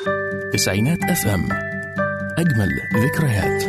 تسعينات اف ام اجمل ذكريات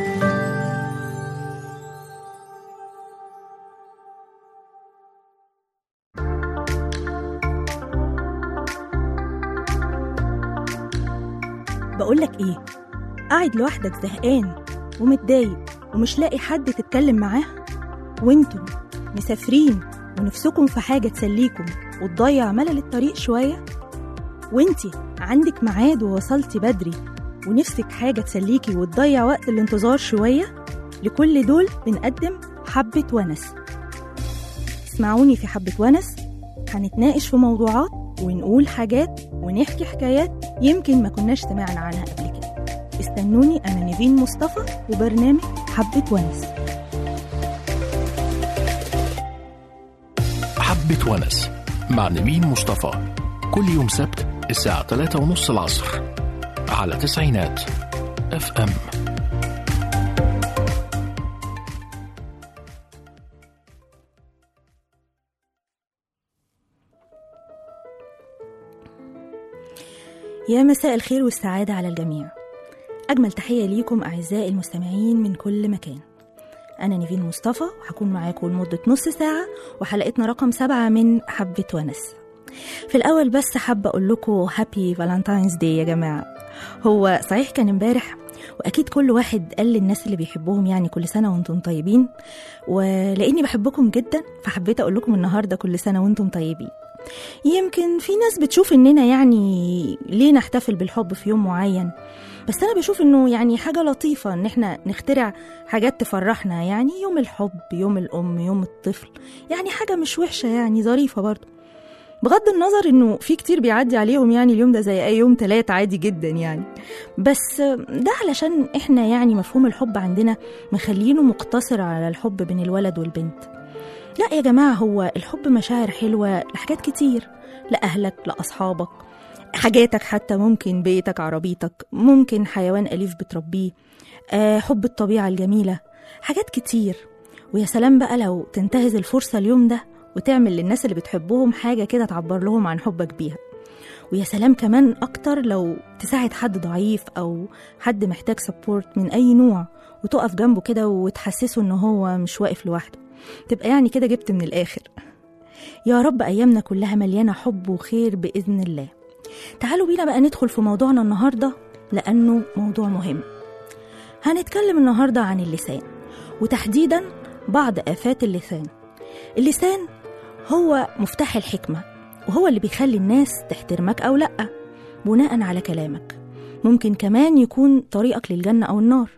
بقولك ايه قاعد لوحدك زهقان ومتضايق ومش لاقي حد تتكلم معاه وانتم مسافرين ونفسكم في حاجة تسليكم وتضيع ملل الطريق شوية وانتي عندك ميعاد ووصلتي بدري ونفسك حاجة تسليكي وتضيع وقت الانتظار شوية لكل دول بنقدم حبة ونس اسمعوني في حبة ونس هنتناقش في موضوعات ونقول حاجات ونحكي حكايات يمكن ما كناش سمعنا عنها قبل كده استنوني أنا نيفين مصطفى وبرنامج حبة ونس حبة ونس مع نبيل مصطفى كل يوم سبت الساعة 3 ونص العصر على تسعينات اف ام يا مساء الخير والسعادة على الجميع أجمل تحية ليكم أعزائي المستمعين من كل مكان أنا نيفين مصطفى وهكون معاكم لمدة نص ساعة وحلقتنا رقم سبعة من حبة ونس في الأول بس حابة أقول لكم هابي فالنتاينز داي يا جماعة هو صحيح كان امبارح وأكيد كل واحد قال للناس اللي بيحبوهم يعني كل سنة وانتم طيبين ولأني بحبكم جدا فحبيت أقول لكم النهاردة كل سنة وانتم طيبين يمكن في ناس بتشوف اننا يعني ليه نحتفل بالحب في يوم معين بس انا بشوف انه يعني حاجه لطيفه ان احنا نخترع حاجات تفرحنا يعني يوم الحب يوم الام يوم الطفل يعني حاجه مش وحشه يعني ظريفه برضه بغض النظر انه في كتير بيعدي عليهم يعني اليوم ده زي اي يوم تلات عادي جدا يعني بس ده علشان احنا يعني مفهوم الحب عندنا مخلينه مقتصر على الحب بين الولد والبنت لا يا جماعة هو الحب مشاعر حلوة لحاجات كتير لأهلك لأصحابك حاجاتك حتى ممكن بيتك عربيتك ممكن حيوان أليف بتربيه آه حب الطبيعة الجميلة حاجات كتير ويا سلام بقى لو تنتهز الفرصة اليوم ده وتعمل للناس اللي بتحبهم حاجة كده تعبر لهم عن حبك بيها ويا سلام كمان أكتر لو تساعد حد ضعيف أو حد محتاج سبورت من أي نوع وتقف جنبه كده وتحسسه إن هو مش واقف لوحده تبقى يعني كده جبت من الآخر يا رب أيامنا كلها مليانة حب وخير بإذن الله تعالوا بينا بقى ندخل في موضوعنا النهاردة لأنه موضوع مهم هنتكلم النهاردة عن اللسان وتحديدا بعض آفات اللسان اللسان هو مفتاح الحكمة وهو اللي بيخلي الناس تحترمك أو لأ بناء على كلامك ممكن كمان يكون طريقك للجنة أو النار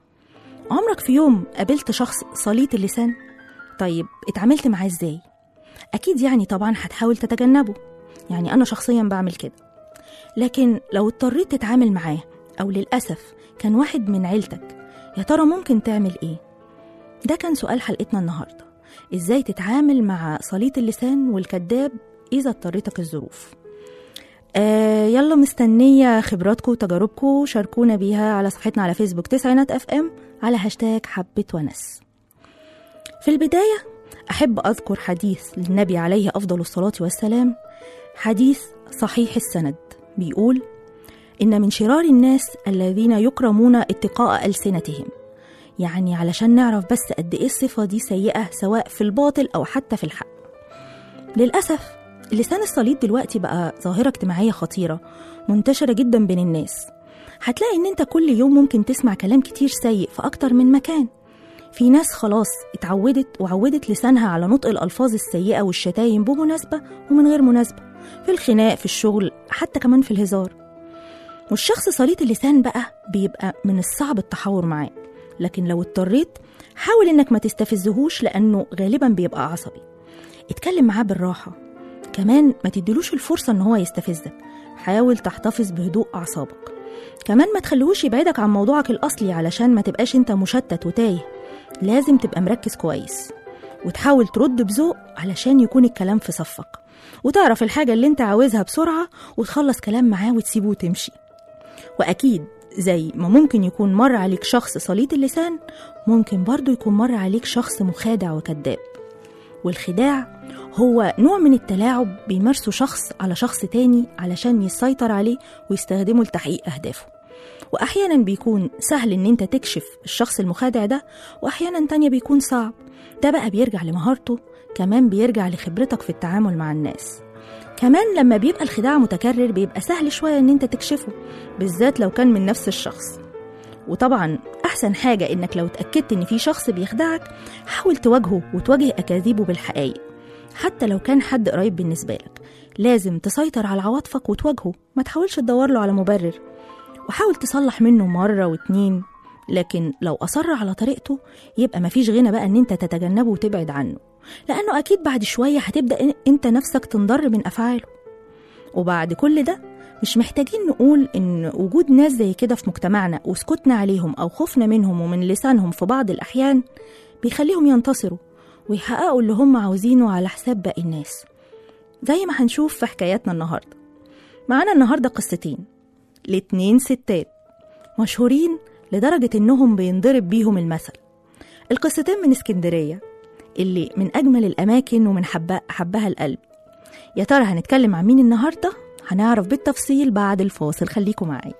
عمرك في يوم قابلت شخص صليط اللسان؟ طيب اتعاملت معاه ازاي؟ أكيد يعني طبعا هتحاول تتجنبه يعني أنا شخصيا بعمل كده لكن لو اضطريت تتعامل معاه أو للأسف كان واحد من عيلتك يا ترى ممكن تعمل إيه؟ ده كان سؤال حلقتنا النهاردة إزاي تتعامل مع صليط اللسان والكذاب إذا اضطرتك الظروف آه يلا مستنية خبراتكم وتجاربكم شاركونا بيها على صفحتنا على فيسبوك تسعينات اف ام على هاشتاج حبة ونس في البداية أحب أذكر حديث للنبي عليه أفضل الصلاة والسلام حديث صحيح السند بيقول إن من شرار الناس الذين يكرمون اتقاء ألسنتهم يعني علشان نعرف بس قد إيه الصفة دي سيئة سواء في الباطل أو حتى في الحق للأسف اللسان الصليط دلوقتي بقى ظاهرة اجتماعية خطيرة منتشرة جدا بين الناس هتلاقي ان انت كل يوم ممكن تسمع كلام كتير سيء في اكتر من مكان في ناس خلاص اتعودت وعودت لسانها على نطق الالفاظ السيئة والشتايم بمناسبة ومن غير مناسبة في الخناق في الشغل حتى كمان في الهزار والشخص صليط اللسان بقى بيبقى من الصعب التحاور معاه لكن لو اضطريت حاول انك ما تستفزهوش لانه غالبا بيبقى عصبي اتكلم معاه بالراحة كمان ما تديلوش الفرصة ان هو يستفزك حاول تحتفظ بهدوء اعصابك كمان ما تخليهوش يبعدك عن موضوعك الاصلي علشان ما تبقاش انت مشتت وتايه لازم تبقى مركز كويس وتحاول ترد بذوق علشان يكون الكلام في صفك وتعرف الحاجة اللي انت عاوزها بسرعة وتخلص كلام معاه وتسيبه وتمشي وأكيد زي ما ممكن يكون مر عليك شخص صليط اللسان ممكن برضه يكون مر عليك شخص مخادع وكذاب والخداع هو نوع من التلاعب بيمارسه شخص على شخص تاني علشان يسيطر عليه ويستخدمه لتحقيق أهدافه وأحيانا بيكون سهل إن أنت تكشف الشخص المخادع ده وأحيانا تانية بيكون صعب ده بقى بيرجع لمهارته كمان بيرجع لخبرتك في التعامل مع الناس كمان لما بيبقى الخداع متكرر بيبقى سهل شوية إن أنت تكشفه بالذات لو كان من نفس الشخص وطبعا أحسن حاجة إنك لو اتأكدت إن في شخص بيخدعك حاول تواجهه وتواجه أكاذيبه بالحقائق حتى لو كان حد قريب بالنسبة لك لازم تسيطر على عواطفك وتواجهه ما تحاولش تدور له على مبرر وحاول تصلح منه مرة واتنين لكن لو أصر على طريقته يبقى مفيش غنى بقى إن أنت تتجنبه وتبعد عنه لأنه أكيد بعد شوية هتبدأ إن- أنت نفسك تنضر من أفعاله وبعد كل ده مش محتاجين نقول إن وجود ناس زي كده في مجتمعنا وسكوتنا عليهم أو خوفنا منهم ومن لسانهم في بعض الأحيان بيخليهم ينتصروا ويحققوا اللي هم عاوزينه على حساب باقي الناس زي ما هنشوف في حكاياتنا النهاردة معانا النهاردة قصتين لاتنين ستات مشهورين لدرجة إنهم بينضرب بيهم المثل القصتين من اسكندرية اللي من أجمل الأماكن ومن حبها, حبها القلب يا ترى هنتكلم عن مين النهاردة؟ هنعرف بالتفصيل بعد الفاصل خليكم معايا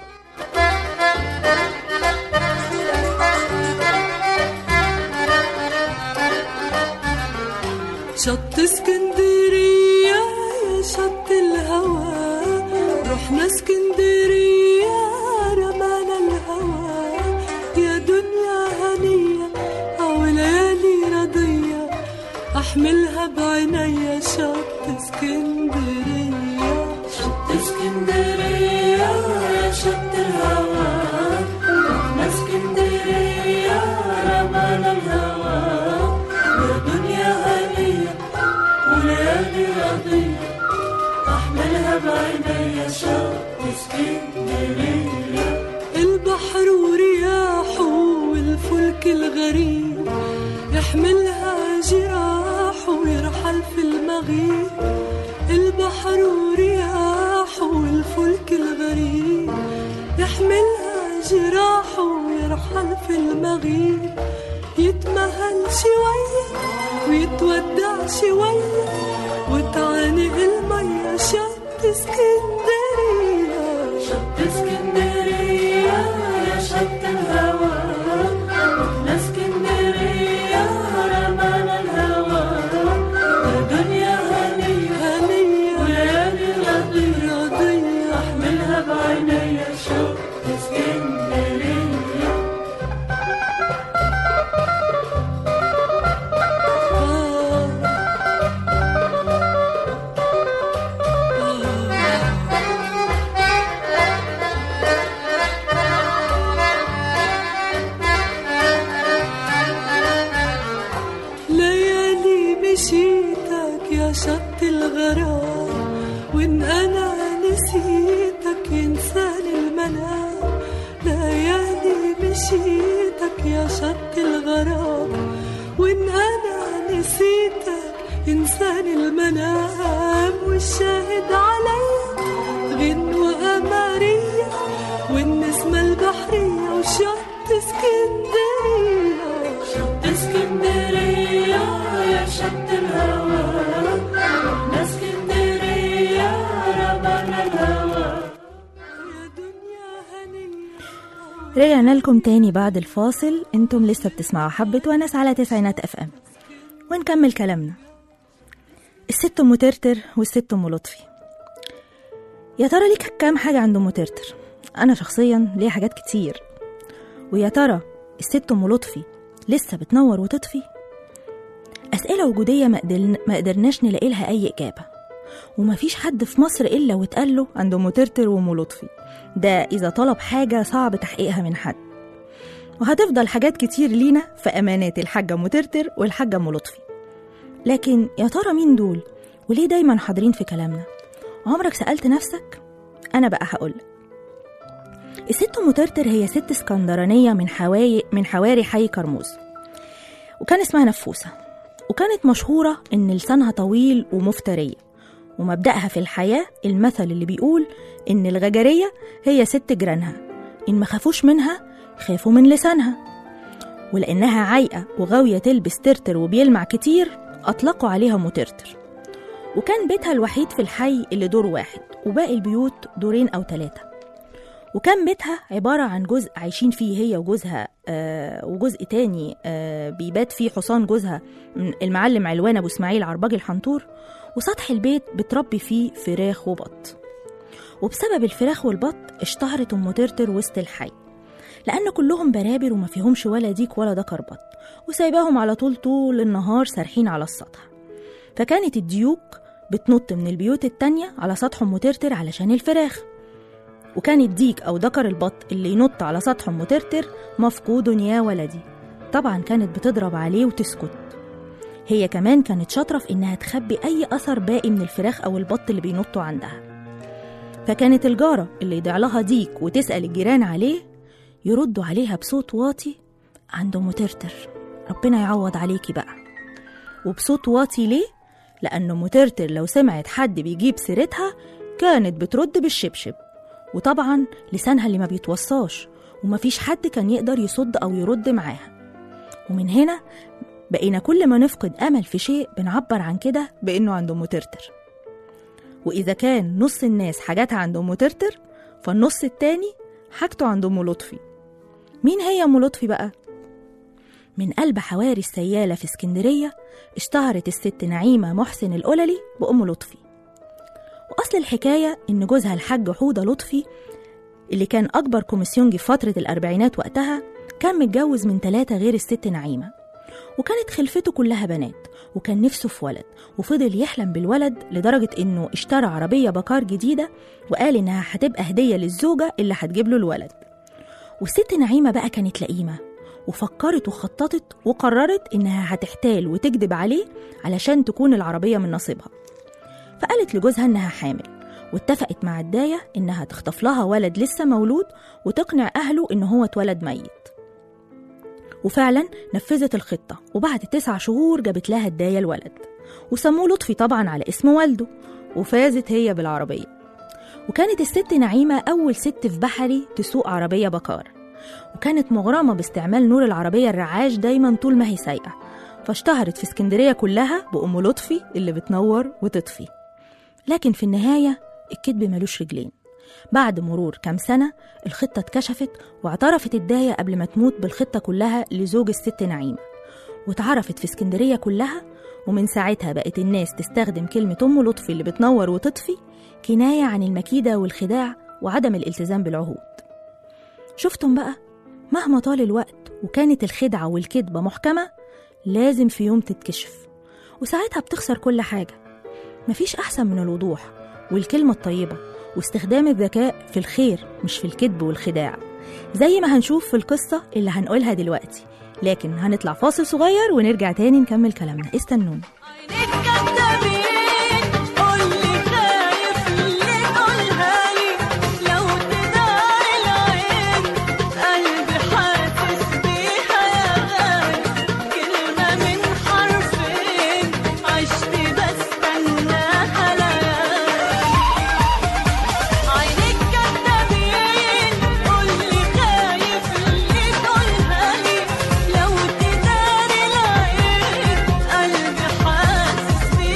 شط اسكندرية يا شط الهوى رحنا اسكندرية رمانا الهوى يا دنيا هنية أو ليالي رضية أحملها بعينيا شط اسكندرية شط اسكندرية يا شط الهوى رحنا اسكندرية رمانا الهوى يا دنيا هنية وليالي رضية أحملها بعينيا شط اسكندرية البحر ورياحه والفلك الغريب يحملها جراحه ويرحل في المغيب البحر ورياحه والفلك الغريب يحملها جراحه ويرحل في المغيب يتمهل شوية ويتودع شوية وتعانق المية شط اسكندرية شط اسكندرية يا شط الهوى رحنا اسكندرية رمانا الهوى يا دنيا هنية هنية وليالي رضية رضية احملها بعينيا شط اسكندرية ليالي مشيتك يا شط الغرام وان انا نسيتك ينساني المنام ليالي مشيتك يا شط الغرام وان انا نسيتك ينساني المنام والشاهد عليا غنوة قمرية والنسمة البحرية وشط اسكندرية شط اسكندرية يا شط الهوى رحنا اسكندرية رمانا الهوى يا دنيا هنية رجعنا لكم تاني بعد الفاصل انتم لسه بتسمعوا حبة ونس على تسعينات اف ام ونكمل كلامنا الست ام ترتر والست ام لطفي يا ترى ليك كام حاجة عند ام ترتر انا شخصيا ليا حاجات كتير ويا ترى الست ام لطفي لسه بتنور وتطفي أسئلة وجودية ما قدرن- ما قدرناش نلاقي لها أي إجابة ومفيش حد في مصر إلا واتقال له عند أم ترتر وأم لطفي ده إذا طلب حاجة صعب تحقيقها من حد وهتفضل حاجات كتير لينا في أمانات الحاجة أم ترتر والحاجة أم لطفي لكن يا ترى مين دول وليه دايما حاضرين في كلامنا عمرك سألت نفسك أنا بقى هقولك الست أم ترتر هي ست اسكندرانية من حواي من حواري حي كرموز وكان اسمها نفوسة وكانت مشهورة إن لسانها طويل ومفترية ومبدأها في الحياة المثل اللي بيقول إن الغجرية هي ست جيرانها إن ما خافوش منها خافوا من لسانها ولأنها عايقة وغاوية تلبس ترتر وبيلمع كتير أطلقوا عليها مترتر وكان بيتها الوحيد في الحي اللي دور واحد وباقي البيوت دورين أو ثلاثة وكان بيتها عبارة عن جزء عايشين فيه هي وجوزها آه وجزء تاني آه بيبات فيه حصان جوزها من المعلم علوان أبو إسماعيل عرباج الحنطور وسطح البيت بتربي فيه فراخ وبط وبسبب الفراخ والبط اشتهرت أم ترتر وسط الحي لأن كلهم برابر وما فيهمش ولا ديك ولا دكر بط وسايباهم على طول طول النهار سارحين على السطح فكانت الديوك بتنط من البيوت التانية على سطح أم ترتر علشان الفراخ وكان الديك أو دكر البط اللي ينط على سطح أم ترتر مفقود يا ولدي طبعا كانت بتضرب عليه وتسكت هي كمان كانت شاطرة في إنها تخبي أي أثر باقي من الفراخ أو البط اللي بينطوا عندها فكانت الجارة اللي يضيع لها ديك وتسأل الجيران عليه يردوا عليها بصوت واطي عنده مترتر ربنا يعوض عليكي بقى وبصوت واطي ليه؟ لأن مترتر لو سمعت حد بيجيب سيرتها كانت بترد بالشبشب وطبعا لسانها اللي ما بيتوصاش ومفيش حد كان يقدر يصد أو يرد معاها ومن هنا بقينا كل ما نفقد أمل في شيء بنعبر عن كده بإنه عنده مترتر وإذا كان نص الناس حاجاتها عند أم ترتر فالنص التاني حاجته عند أم لطفي مين هي أم لطفي بقى؟ من قلب حواري السيالة في اسكندرية اشتهرت الست نعيمة محسن القللي بأم لطفي وأصل الحكاية إن جوزها الحاج حودة لطفي اللي كان أكبر كوميسيونجي في فترة الأربعينات وقتها كان متجوز من ثلاثة غير الست نعيمة وكانت خلفته كلها بنات وكان نفسه في ولد وفضل يحلم بالولد لدرجة إنه اشترى عربية بكار جديدة وقال إنها هتبقى هدية للزوجة اللي هتجيب له الولد والست نعيمة بقى كانت لئيمة وفكرت وخططت وقررت إنها هتحتال وتكذب عليه علشان تكون العربية من نصيبها فقالت لجوزها إنها حامل واتفقت مع الداية إنها تخطف لها ولد لسه مولود وتقنع أهله إن هو اتولد ميت وفعلا نفذت الخطة وبعد تسع شهور جابت لها الداية الولد وسموه لطفي طبعا على اسم والده وفازت هي بالعربية وكانت الست نعيمة أول ست في بحري تسوق عربية بكار وكانت مغرمة باستعمال نور العربية الرعاش دايما طول ما هي سايقة فاشتهرت في اسكندرية كلها بأم لطفي اللي بتنور وتطفي لكن في النهاية الكذب ملوش رجلين بعد مرور كام سنة الخطة اتكشفت واعترفت الداية قبل ما تموت بالخطة كلها لزوج الست نعيمة واتعرفت في اسكندرية كلها ومن ساعتها بقت الناس تستخدم كلمة أم لطفي اللي بتنور وتطفي كناية عن المكيدة والخداع وعدم الالتزام بالعهود شفتم بقى مهما طال الوقت وكانت الخدعة والكذبة محكمة لازم في يوم تتكشف وساعتها بتخسر كل حاجة مفيش أحسن من الوضوح والكلمة الطيبة واستخدام الذكاء في الخير مش في الكذب والخداع زي ما هنشوف في القصة اللي هنقولها دلوقتي لكن هنطلع فاصل صغير ونرجع تاني نكمل كلامنا استنونا عينيك كدابين قولي خايف اللي قولها لي لو تدار العين قلبي حاسس بيها يا غالي كلمة من حرفين عشت بستناها ليالي عينيك كدابين قولي خايف اللي تقولها لي لو تدار العين قلبي حاسس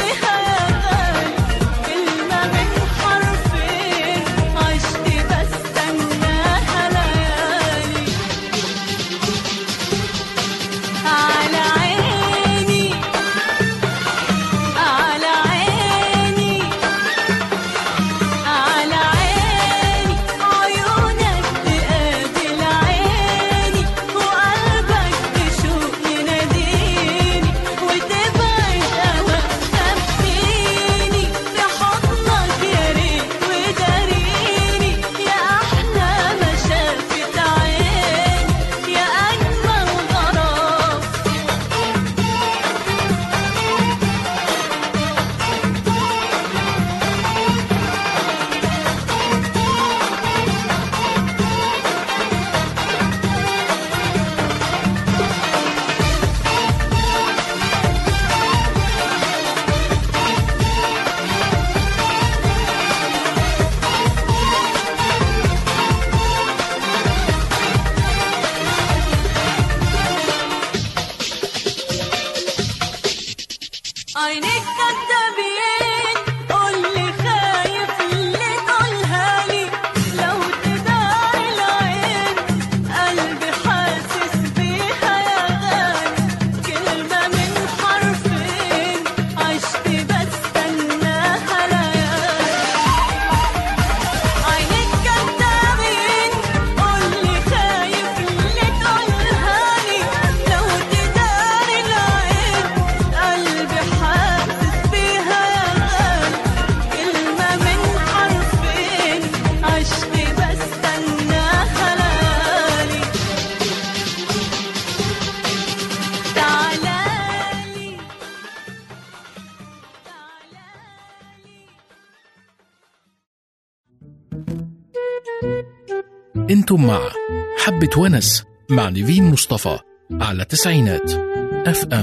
انتم مع حبة ونس مع نيفين مصطفى على تسعينات اف ام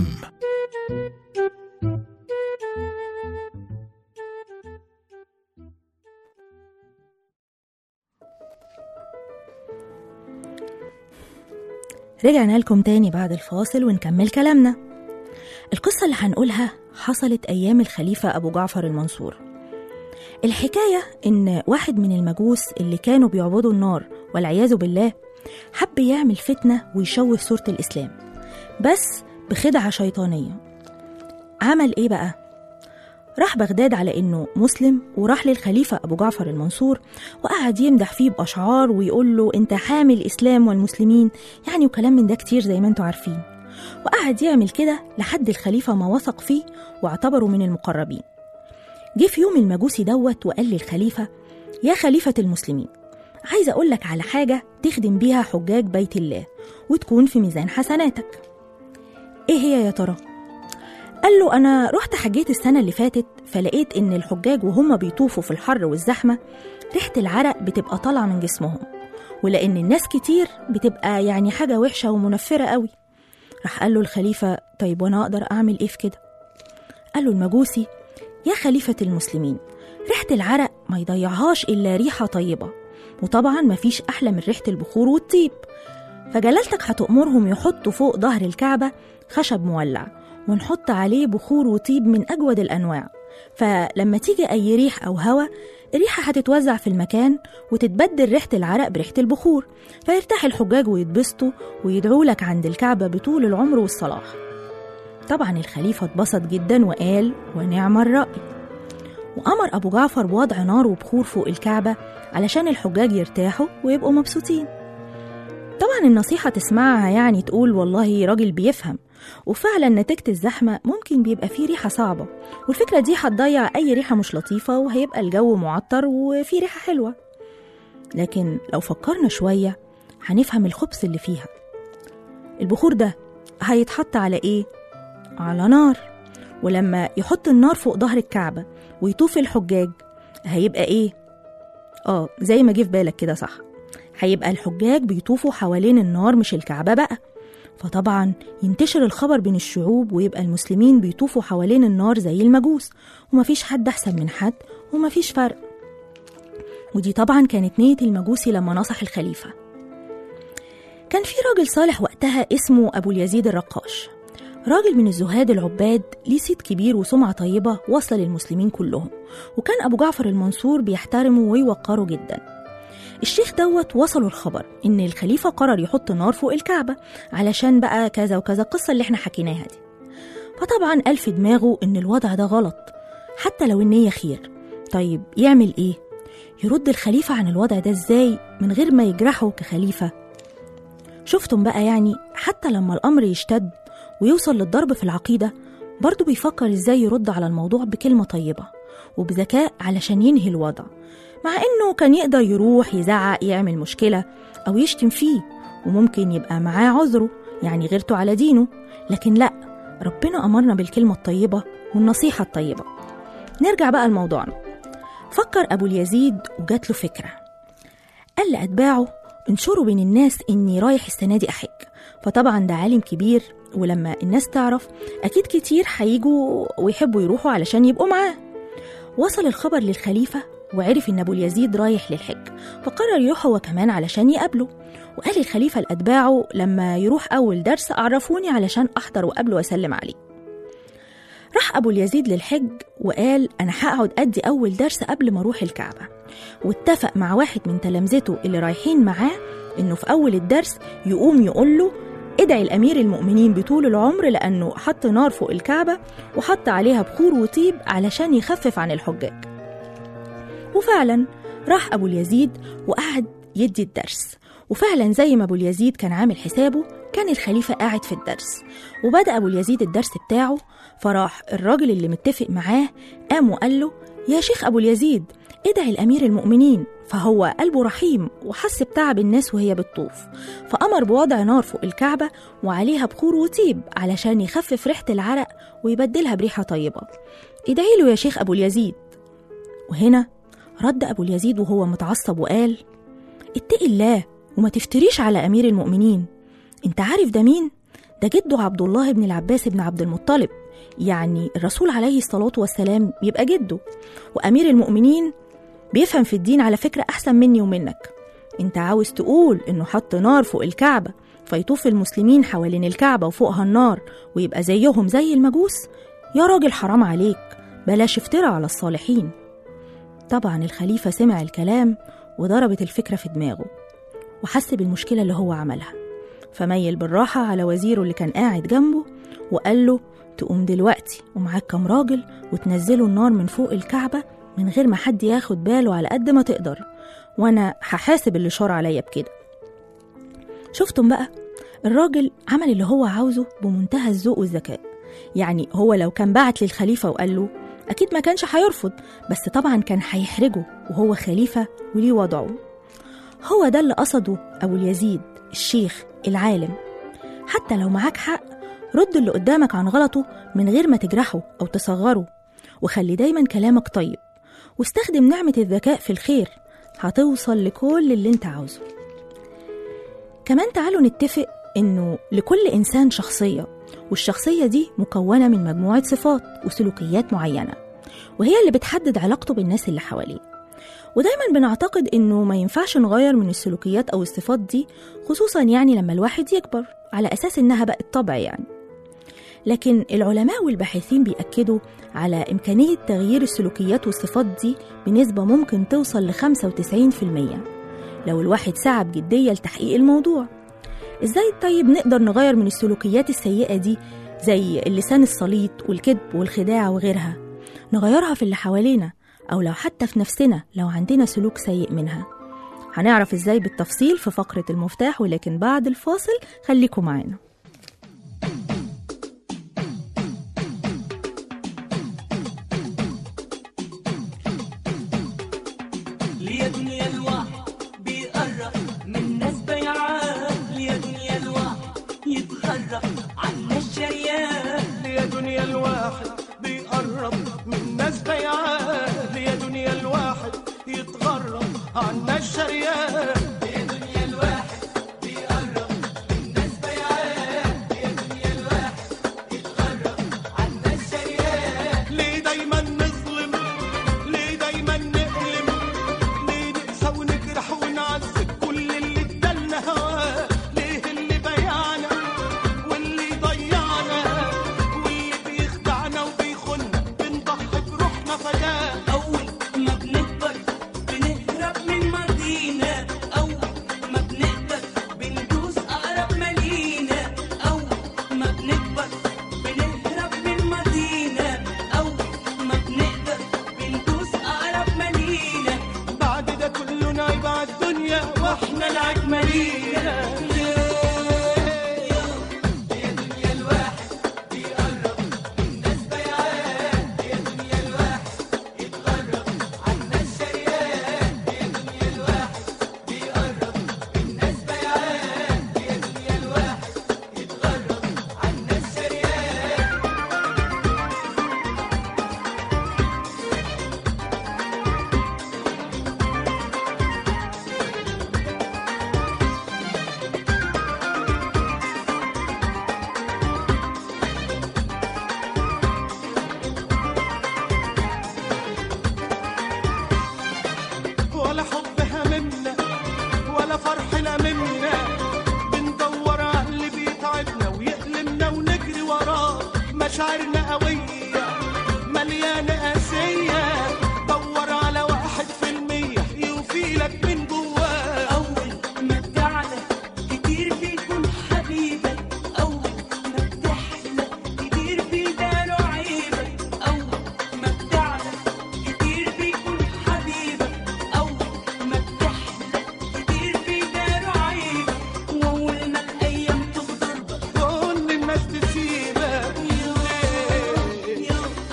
رجعنا لكم تاني بعد الفاصل ونكمل كلامنا القصة اللي هنقولها حصلت أيام الخليفة أبو جعفر المنصور الحكاية إن واحد من المجوس اللي كانوا بيعبدوا النار والعياذ بالله حب يعمل فتنة ويشوه صورة الإسلام بس بخدعة شيطانية عمل إيه بقى؟ راح بغداد على إنه مسلم وراح للخليفة أبو جعفر المنصور وقعد يمدح فيه بأشعار ويقول له أنت حامي الإسلام والمسلمين يعني وكلام من ده كتير زي ما أنتوا عارفين وقعد يعمل كده لحد الخليفة ما وثق فيه واعتبره من المقربين جه في يوم المجوسي دوت وقال للخليفة يا خليفة المسلمين عايز أقول لك على حاجة تخدم بيها حجاج بيت الله وتكون في ميزان حسناتك إيه هي يا ترى؟ قال له أنا رحت حجيت السنة اللي فاتت فلقيت إن الحجاج وهم بيطوفوا في الحر والزحمة ريحة العرق بتبقى طالعة من جسمهم ولأن الناس كتير بتبقى يعني حاجة وحشة ومنفرة قوي راح قال له الخليفة طيب وأنا أقدر أعمل إيه في كده؟ قال له المجوسي يا خليفة المسلمين ريحة العرق ما يضيعهاش إلا ريحة طيبة وطبعا مفيش أحلى من ريحة البخور والطيب فجلالتك هتأمرهم يحطوا فوق ظهر الكعبة خشب مولع ونحط عليه بخور وطيب من أجود الأنواع فلما تيجي أي ريح أو هوا الريحة هتتوزع في المكان وتتبدل ريحة العرق بريحة البخور فيرتاح الحجاج ويتبسطوا ويدعوا لك عند الكعبة بطول العمر والصلاح طبعا الخليفة اتبسط جدا وقال ونعم الرأي وأمر أبو جعفر بوضع نار وبخور فوق الكعبة علشان الحجاج يرتاحوا ويبقوا مبسوطين طبعا النصيحة تسمعها يعني تقول والله راجل بيفهم وفعلا نتيجة الزحمة ممكن بيبقى فيه ريحة صعبة والفكرة دي هتضيع أي ريحة مش لطيفة وهيبقى الجو معطر وفيه ريحة حلوة لكن لو فكرنا شوية هنفهم الخبث اللي فيها البخور ده هيتحط على إيه؟ على نار ولما يحط النار فوق ظهر الكعبة ويطوف الحجاج هيبقى إيه؟ آه زي ما جه في بالك كده صح هيبقى الحجاج بيطوفوا حوالين النار مش الكعبة بقى فطبعا ينتشر الخبر بين الشعوب ويبقى المسلمين بيطوفوا حوالين النار زي المجوس ومفيش حد أحسن من حد ومفيش فرق ودي طبعا كانت نية المجوسي لما نصح الخليفة كان في راجل صالح وقتها اسمه أبو اليزيد الرقاش راجل من الزهاد العباد ليه صيت كبير وسمعة طيبة واصلة للمسلمين كلهم وكان أبو جعفر المنصور بيحترمه ويوقره جدا الشيخ دوت وصلوا الخبر إن الخليفة قرر يحط نار فوق الكعبة علشان بقى كذا وكذا القصة اللي احنا حكيناها دي فطبعا قال في دماغه إن الوضع ده غلط حتى لو النية خير طيب يعمل إيه؟ يرد الخليفة عن الوضع ده إزاي من غير ما يجرحه كخليفة شفتم بقى يعني حتى لما الأمر يشتد ويوصل للضرب في العقيدة برضه بيفكر إزاي يرد على الموضوع بكلمة طيبة وبذكاء علشان ينهي الوضع مع إنه كان يقدر يروح يزعق يعمل مشكلة أو يشتم فيه وممكن يبقى معاه عذره يعني غيرته على دينه لكن لأ ربنا أمرنا بالكلمة الطيبة والنصيحة الطيبة نرجع بقى لموضوعنا فكر أبو اليزيد وجات له فكرة قال لأتباعه انشروا بين الناس إني رايح السنة دي أحج فطبعا ده عالم كبير ولما الناس تعرف أكيد كتير هيجوا ويحبوا يروحوا علشان يبقوا معاه وصل الخبر للخليفة وعرف إن أبو اليزيد رايح للحج فقرر يروح هو كمان علشان يقابله وقال الخليفة لأتباعه لما يروح أول درس أعرفوني علشان أحضر وقابله وأسلم عليه راح أبو اليزيد للحج وقال أنا هقعد أدي أول درس قبل ما أروح الكعبة واتفق مع واحد من تلامذته اللي رايحين معاه إنه في أول الدرس يقوم يقول له ادعي الأمير المؤمنين بطول العمر لأنه حط نار فوق الكعبة وحط عليها بخور وطيب علشان يخفف عن الحجاج وفعلا راح أبو اليزيد وقعد يدي الدرس وفعلا زي ما أبو اليزيد كان عامل حسابه كان الخليفة قاعد في الدرس وبدأ أبو اليزيد الدرس بتاعه فراح الراجل اللي متفق معاه قام وقال له يا شيخ أبو اليزيد ادعي الأمير المؤمنين فهو قلبه رحيم وحس بتعب الناس وهي بتطوف فأمر بوضع نار فوق الكعبة وعليها بخور وطيب علشان يخفف ريحة العرق ويبدلها بريحة طيبة ادعي له يا شيخ أبو اليزيد وهنا رد أبو اليزيد وهو متعصب وقال اتقي الله وما تفتريش على أمير المؤمنين انت عارف ده مين؟ ده جده عبد الله بن العباس بن عبد المطلب يعني الرسول عليه الصلاة والسلام يبقى جده وأمير المؤمنين بيفهم في الدين على فكرة أحسن مني ومنك انت عاوز تقول انه حط نار فوق الكعبة فيطوف المسلمين حوالين الكعبة وفوقها النار ويبقى زيهم زي المجوس يا راجل حرام عليك بلاش افترى على الصالحين طبعا الخليفة سمع الكلام وضربت الفكرة في دماغه وحس بالمشكلة اللي هو عملها فميل بالراحة على وزيره اللي كان قاعد جنبه وقال له تقوم دلوقتي ومعاك كام راجل وتنزلوا النار من فوق الكعبة من غير ما حد ياخد باله على قد ما تقدر وانا هحاسب اللي شار عليا بكده شفتم بقى الراجل عمل اللي هو عاوزه بمنتهى الذوق والذكاء يعني هو لو كان بعت للخليفة وقال له أكيد ما كانش هيرفض بس طبعا كان هيحرجه وهو خليفة وليه وضعه هو ده اللي قصده أبو اليزيد الشيخ العالم حتى لو معاك حق رد اللي قدامك عن غلطه من غير ما تجرحه أو تصغره وخلي دايما كلامك طيب واستخدم نعمة الذكاء في الخير هتوصل لكل اللي انت عاوزه كمان تعالوا نتفق انه لكل انسان شخصيه والشخصيه دي مكونه من مجموعه صفات وسلوكيات معينه وهي اللي بتحدد علاقته بالناس اللي حواليه ودايما بنعتقد انه ما ينفعش نغير من السلوكيات او الصفات دي خصوصا يعني لما الواحد يكبر على اساس انها بقت طبع يعني لكن العلماء والباحثين بيأكدوا على إمكانية تغيير السلوكيات والصفات دي بنسبة ممكن توصل ل 95% لو الواحد سعى بجدية لتحقيق الموضوع إزاي طيب نقدر نغير من السلوكيات السيئة دي زي اللسان السليط والكذب والخداع وغيرها نغيرها في اللي حوالينا أو لو حتى في نفسنا لو عندنا سلوك سيء منها هنعرف إزاي بالتفصيل في فقرة المفتاح ولكن بعد الفاصل خليكم معانا ليا دنيا الواحد بيقرب من ناس بيعان ليا دنيا الواحد يتغرب عنا الشريان ليا دنيا الواحد بيقرب من ناس بيعان ليا دنيا الواحد يتغرب عنا الشريان ليه دايما نظلم ليه دايما نألم ليه نقسى ونجرح ونعذب كل اللي ادالنا هواه ليه اللي بيعنا واللي ضيعنا واللي بيخدعنا وبيخنا بنضحي بروحنا فداه أول ما بنكبر بنهرب من مدينة أول ما بنقدر بندوس أقرب مدينة أول ما بنكبر بنهرب من مدينة أول ما بنقدر بندوس أقرب مدينة بعد ده كله نعيب على الدنيا واحنا العجملية ولا حب هممنا ولا فرح لممنا بندور على اللي بيتعبنا ويألمنا ونجري وراه مشاعرنا قوية مليانة قاسية دور على واحد في المية يوفيلك من جواه أول ما بتعلى كتير بيكون حبيبك أول ما بتحلى كتير بيداروا عيبك أول ما بتعلى كتير بيكون حبيبك أول ما بتحلى كتير بيداروا عيبك وأول ما الأيام تغدر بك كل الناس تسيبك ليه؟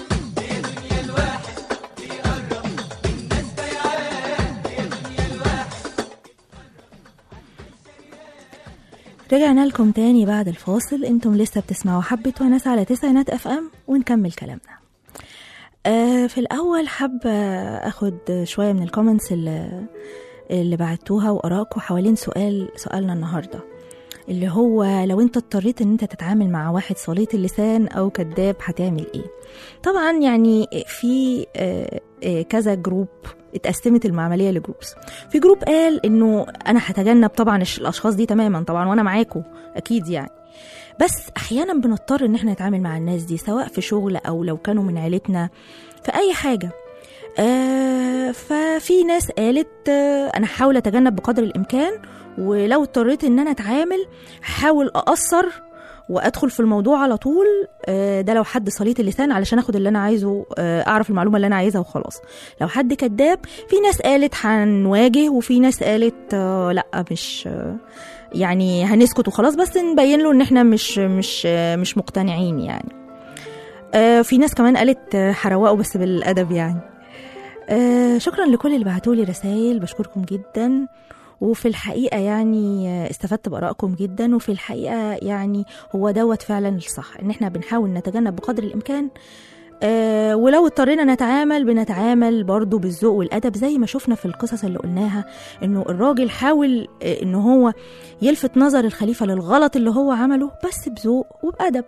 رجعنا لكم تاني بعد الفاصل انتم لسه بتسمعوا حبة وناس على تسعينات اف ام ونكمل كلامنا آه في الاول حابة اخد شوية من الكومنتس اللي اللي بعتوها وارائكم حوالين سؤال سؤالنا النهارده اللي هو لو انت اضطريت ان انت تتعامل مع واحد صليط اللسان او كذاب هتعمل ايه طبعا يعني في آه، آه، كذا جروب اتقسمت العمليه لجروبس في جروب قال انه انا هتجنب طبعا الش- الاشخاص دي تماما طبعا وانا معاكم اكيد يعني بس احيانا بنضطر ان احنا نتعامل مع الناس دي سواء في شغل او لو كانوا من عيلتنا في اي حاجه آه ففي ناس قالت آه انا هحاول اتجنب بقدر الامكان ولو اضطريت ان انا اتعامل هحاول اقصر وادخل في الموضوع على طول آه، ده لو حد صليت اللسان علشان اخد اللي انا عايزه آه، اعرف المعلومه اللي انا عايزها وخلاص لو حد كذاب في ناس قالت هنواجه وفي ناس قالت آه، لا مش آه، يعني هنسكت وخلاص بس نبين له ان احنا مش مش آه، مش مقتنعين يعني آه، في ناس كمان قالت آه، هروقه بس بالادب يعني آه، شكرا لكل اللي بعتولي رسائل بشكركم جدا وفي الحقيقة يعني آه، استفدت بآرائكم جدا وفي الحقيقة يعني هو دوت فعلا الصح ان احنا بنحاول نتجنب بقدر الامكان آه ولو اضطرينا نتعامل بنتعامل برضو بالذوق والادب زي ما شفنا في القصص اللي قلناها انه الراجل حاول آه ان هو يلفت نظر الخليفة للغلط اللي هو عمله بس بذوق وبأدب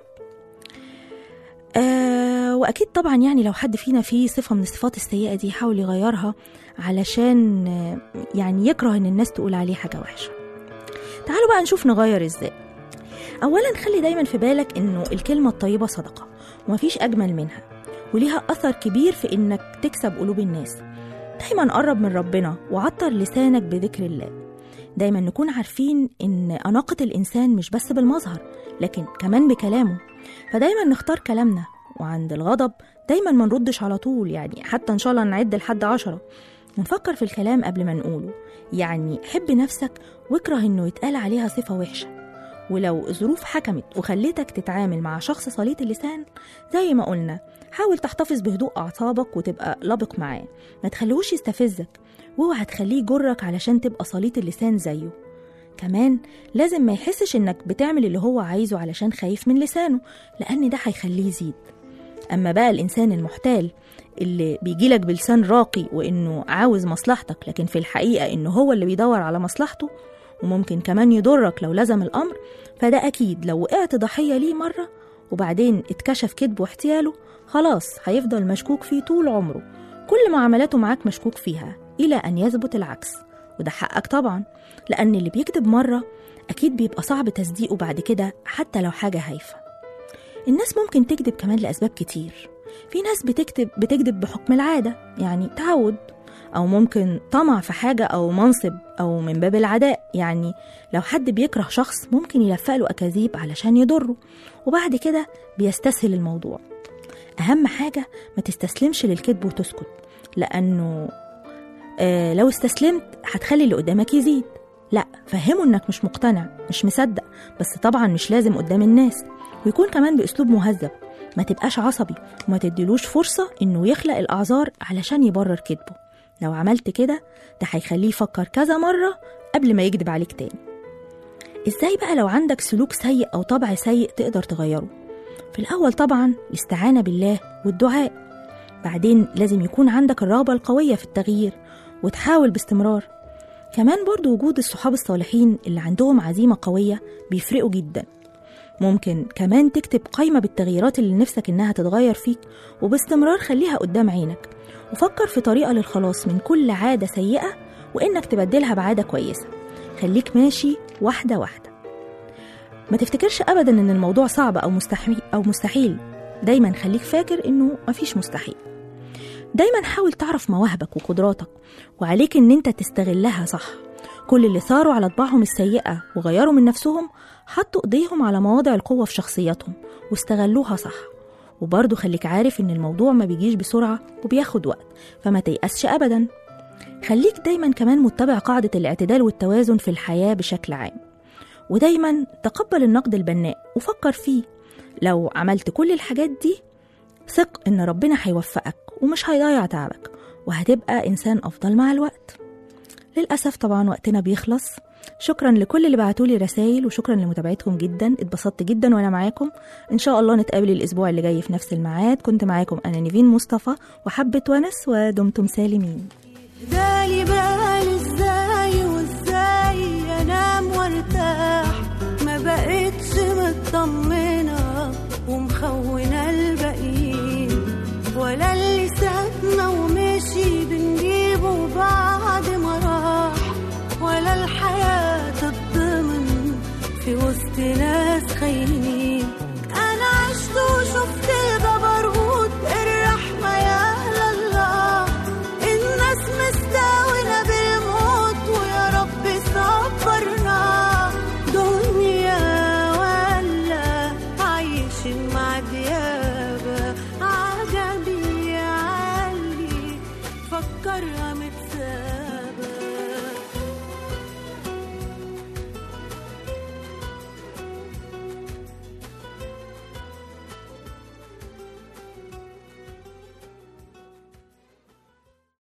آه واكيد طبعا يعني لو حد فينا فيه صفه من الصفات السيئه دي يحاول يغيرها علشان آه، يعني يكره ان الناس تقول عليه حاجه وحشه تعالوا بقى نشوف نغير ازاي اولا خلي دايما في بالك انه الكلمه الطيبه صدقه ومفيش اجمل منها وليها اثر كبير في انك تكسب قلوب الناس دايما قرب من ربنا وعطر لسانك بذكر الله دايما نكون عارفين ان اناقه الانسان مش بس بالمظهر لكن كمان بكلامه فدايما نختار كلامنا وعند الغضب دايما ما نردش على طول يعني حتى ان شاء الله نعد لحد عشرة ونفكر في الكلام قبل ما نقوله يعني حب نفسك واكره انه يتقال عليها صفة وحشة ولو الظروف حكمت وخلتك تتعامل مع شخص صليط اللسان زي ما قلنا حاول تحتفظ بهدوء أعصابك وتبقى لبق معاه ما تخليهوش يستفزك واوعى تخليه يجرك علشان تبقى صليط اللسان زيه كمان لازم ما يحسش انك بتعمل اللي هو عايزه علشان خايف من لسانه لان ده هيخليه يزيد اما بقى الانسان المحتال اللي بيجيلك بلسان راقي وانه عاوز مصلحتك لكن في الحقيقه انه هو اللي بيدور على مصلحته وممكن كمان يضرك لو لزم الامر فده اكيد لو وقعت ضحيه ليه مره وبعدين اتكشف كذبه واحتياله خلاص هيفضل مشكوك فيه طول عمره كل معاملاته معاك مشكوك فيها الى ان يثبت العكس وده حقك طبعا لأن اللي بيكذب مرة أكيد بيبقى صعب تصديقه بعد كده حتى لو حاجة هايفة الناس ممكن تكذب كمان لأسباب كتير في ناس بتكتب بتكذب بحكم العادة يعني تعود أو ممكن طمع في حاجة أو منصب أو من باب العداء يعني لو حد بيكره شخص ممكن يلفق له أكاذيب علشان يضره وبعد كده بيستسهل الموضوع أهم حاجة ما تستسلمش للكذب وتسكت لأنه آه لو استسلمت هتخلي اللي قدامك يزيد لا فهمه انك مش مقتنع مش مصدق بس طبعا مش لازم قدام الناس ويكون كمان باسلوب مهذب ما تبقاش عصبي وما تديلوش فرصة انه يخلق الاعذار علشان يبرر كذبه لو عملت كده ده هيخليه يفكر كذا مرة قبل ما يكذب عليك تاني ازاي بقى لو عندك سلوك سيء او طبع سيء تقدر تغيره في الاول طبعا الاستعانة بالله والدعاء بعدين لازم يكون عندك الرغبة القوية في التغيير وتحاول باستمرار كمان برضو وجود الصحاب الصالحين اللي عندهم عزيمة قوية بيفرقوا جدا ممكن كمان تكتب قائمة بالتغييرات اللي نفسك إنها تتغير فيك وباستمرار خليها قدام عينك وفكر في طريقة للخلاص من كل عادة سيئة وإنك تبدلها بعادة كويسة خليك ماشي واحدة واحدة ما تفتكرش أبدا إن الموضوع صعب أو مستحيل أو مستحيل دايما خليك فاكر إنه مفيش مستحيل دايما حاول تعرف مواهبك وقدراتك وعليك ان انت تستغلها صح كل اللي ثاروا على طباعهم السيئة وغيروا من نفسهم حطوا ايديهم على مواضع القوة في شخصياتهم واستغلوها صح وبرضه خليك عارف ان الموضوع ما بيجيش بسرعة وبياخد وقت فما تيأسش ابدا خليك دايما كمان متبع قاعدة الاعتدال والتوازن في الحياة بشكل عام ودايما تقبل النقد البناء وفكر فيه لو عملت كل الحاجات دي ثق ان ربنا هيوفقك ومش هيضيع تعبك وهتبقى انسان افضل مع الوقت للاسف طبعا وقتنا بيخلص شكرا لكل اللي بعتولي رسائل وشكرا لمتابعتكم جدا اتبسطت جدا وانا معاكم ان شاء الله نتقابل الاسبوع اللي جاي في نفس الميعاد كنت معاكم انا نيفين مصطفى وحبة ونس ودمتم سالمين بالي بالي ازاي شفت ناس خاينين